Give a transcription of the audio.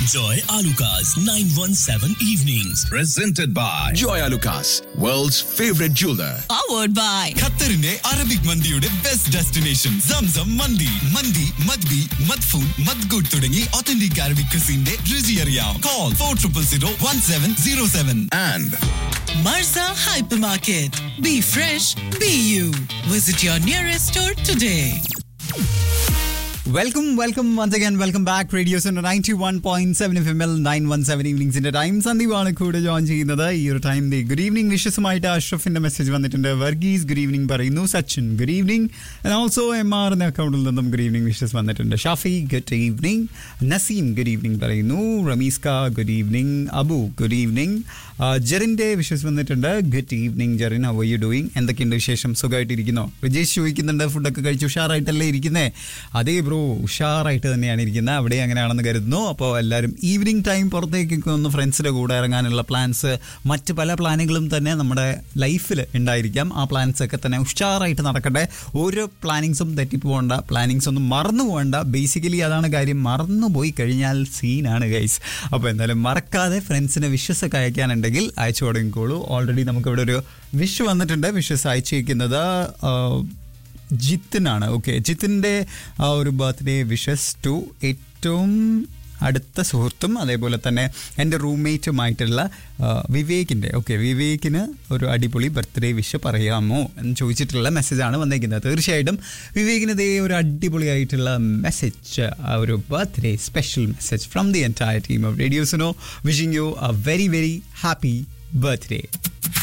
Enjoy Alucard's 917 evenings. presented by Joy Lucas, world's favorite jeweler. powered by ഖത്തറിന്റെ Arabic മന്തിയുടെ best destination Zamzam മന്തി മന്തി മദ്ബി മദ്ഫൂൺ മദ്ഗുഡ് തുടങ്ങി ഒത്തന്റിക് അറബിക് ക്രിസിന്റെ രുചി അറിയാം call four triple zero one seven zero seven And Marza Hypermarket. Be fresh, be you. Visit your nearest store today. Welcome welcome once again welcome back radios ninety one point seven F M L nine one seven ഈവനിങ്സിന്റെ time സന്ദീപാണ് കൂടെ join ചെയ്യുന്നത് ഈ ഒരു time good evening വിഷസുമായിട്ട് അഷ്റഫിന്റെ message വന്നിട്ടുണ്ട് Varghese good evening പറയുന്നു Sachin good evening also M R എന്ന അക്കൗണ്ടിൽ നിന്നും ഗുഡ് ഈവനിങ് വിഷസ് വന്നിട്ടുണ്ട് Shafi good evening Naseem good evening പറയുന്നു റമീസ്ക good evening Abu good evening ജെറിന്റെ വിഷസ് വന്നിട്ടുണ്ട് good evening Jerin how you doing എന്തൊക്കെയുണ്ട് വിശേഷം സുഖമായിട്ടിരിക്കുന്നോ വിജേഷ് ചോദിക്കുന്നുണ്ട് ഫുഡൊക്കെ കഴിച്ച് ഉഷാറായിട്ടല്ലേ ഇരിക്കുന്നേ അതേ ബ്രോ ഉഷാറായിട്ട് തന്നെയാണ് ഇരിക്കുന്നത് അവിടെ അങ്ങനെയാണെന്ന് കരുതുന്നു അപ്പോൾ എല്ലാവരും ഈവനിങ് ടൈം പുറത്തേക്കൊക്കെ ഒന്ന് ഫ്രണ്ട്സിൻ്റെ കൂടെ ഇറങ്ങാനുള്ള പ്ലാൻസ് മറ്റ് പല പ്ലാനുകളും തന്നെ നമ്മുടെ ലൈഫിൽ ഉണ്ടായിരിക്കാം ആ പ്ലാൻസ് ഒക്കെ തന്നെ ഉഷാറായിട്ട് നടക്കട്ടെ ഓരോ പ്ലാനിങ്സും തെറ്റിപ്പോകണ്ട പ്ലാനിങ്സ് ഒന്നും മറന്നു പോകണ്ട ബേസിക്കലി അതാണ് കാര്യം മറന്നു പോയി കഴിഞ്ഞാൽ സീനാണ് ഗൈസ് അപ്പോൾ എന്തായാലും മറക്കാതെ ഫ്രണ്ട്സിന് വിഷസ് ഒക്കെ അയക്കാനുണ്ടെങ്കിൽ അയച്ചു തുടങ്ങിക്കോളൂ ഓൾറെഡി നമുക്കിവിടെ ഒരു വിഷ് വന്നിട്ടുണ്ട് വിഷസ് അയച്ചേക്കുന്നത് ജിത്തിനാണ് ഓക്കെ ജിത്തിൻ്റെ ആ ഒരു ബർത്ത്ഡേ വിഷസ് ടു ഏറ്റവും അടുത്ത സുഹൃത്തും അതേപോലെ തന്നെ എൻ്റെ റൂംമേറ്റുമായിട്ടുള്ള വിവേകിൻ്റെ ഓക്കെ വിവേകിന് ഒരു അടിപൊളി ബർത്ത്ഡേ വിഷ് പറയാമോ എന്ന് ചോദിച്ചിട്ടുള്ള മെസ്സേജാണ് വന്നേക്കുന്നത് തീർച്ചയായിട്ടും വിവേകിന് ഇതേ ഒരു അടിപൊളിയായിട്ടുള്ള മെസ്സേജ് ആ ഒരു birthday special message from the entire team of റേഡിയോസിനോ wishing you a very very happy birthday